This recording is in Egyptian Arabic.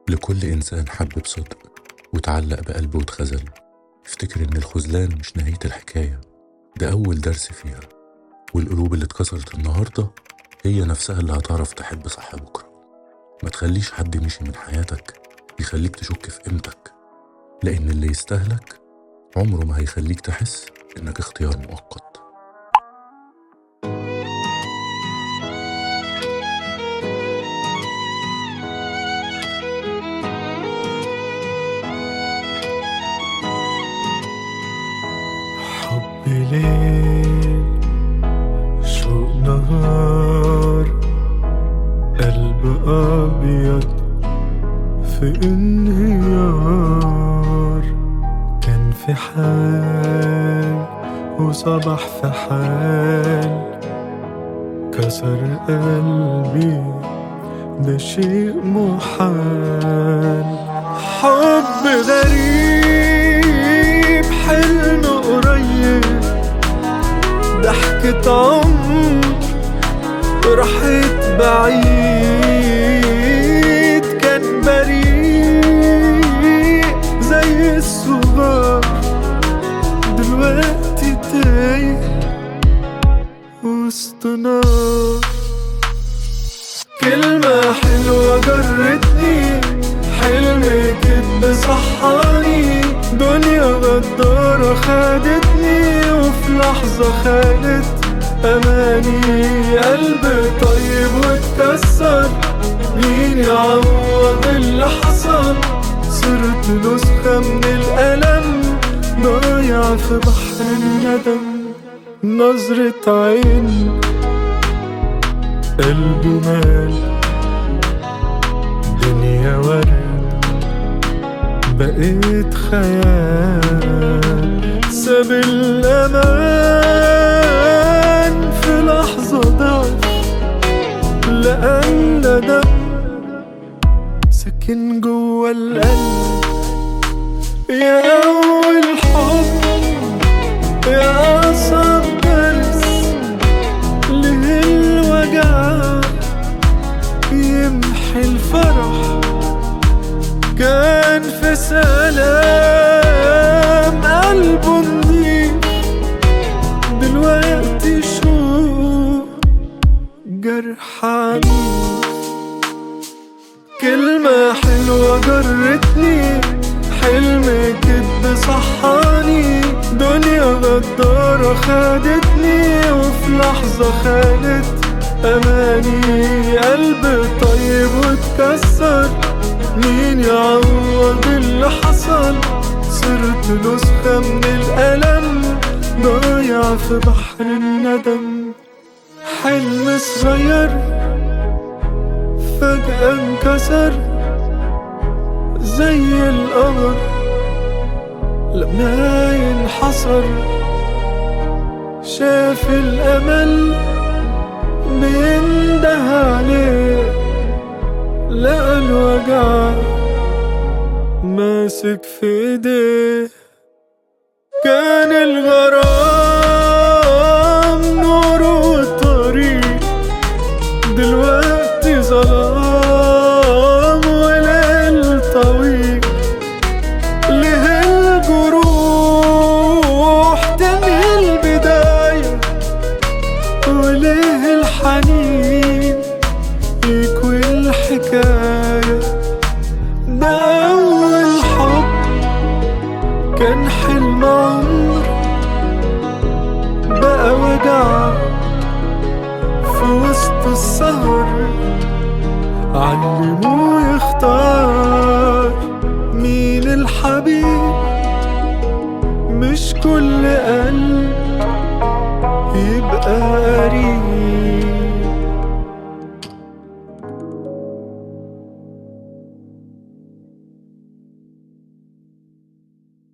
لكل إنسان حب بصدق وتعلق بقلبه واتخذل افتكر إن الخذلان مش نهاية الحكاية ده أول درس فيها والقلوب اللي اتكسرت النهاردة هي نفسها اللي هتعرف تحب صح بكرة ما تخليش حد مشي من حياتك يخليك تشك في قيمتك لأن اللي يستاهلك عمره ما هيخليك تحس إنك اختيار مؤقت حب ليل شوق نهار قلب أبيض في انهيار كان في حال وصبح في حال كسر قلبي ده شيء محال حب غريب حلم قريب ضحكة عمر راحت بعيد كان بريء زي الصغار دلوقتي تايه وسط نار كلمة حلوة جرتني حلم كدب صحاني دنيا غدارة خدتني وفي لحظة خانت أماني قلب طيب واتكسر مين يعوض اللي حصل صرت نسخة من الألم ضايع في بحر الندم نظرة عين قلبي مال دنيا ورد بقيت خيال ساب الأمان في لحظة ضعف لأن ندم سكن جوا القلب يا أول حب يا أصعب درس ليه الوجع يمحي الفرح كان في سلام قلبه نضيف دلوقتي شو جرح عنيف كلمة حلوة جرتني حلم كدب صحاني دنيا غدارة خدتني وفي لحظة خانت أماني قلب طيب واتكسر مين يعوض اللي حصل صرت نسخة من الألم ضايع في بحر الندم حلم صغير فجأة انكسر زي القمر لما ينحصر شاف الأمل بينده عليه لقى الوجع ماسك في ايديه كان الغرام نور والطريق دلوقتي ظلام وليل طويل ليه الجروح تاني البداية وليه الحنين يكوي الحكاية ده أول حب كان حلم عمر بقى وجع في وسط السهر علموني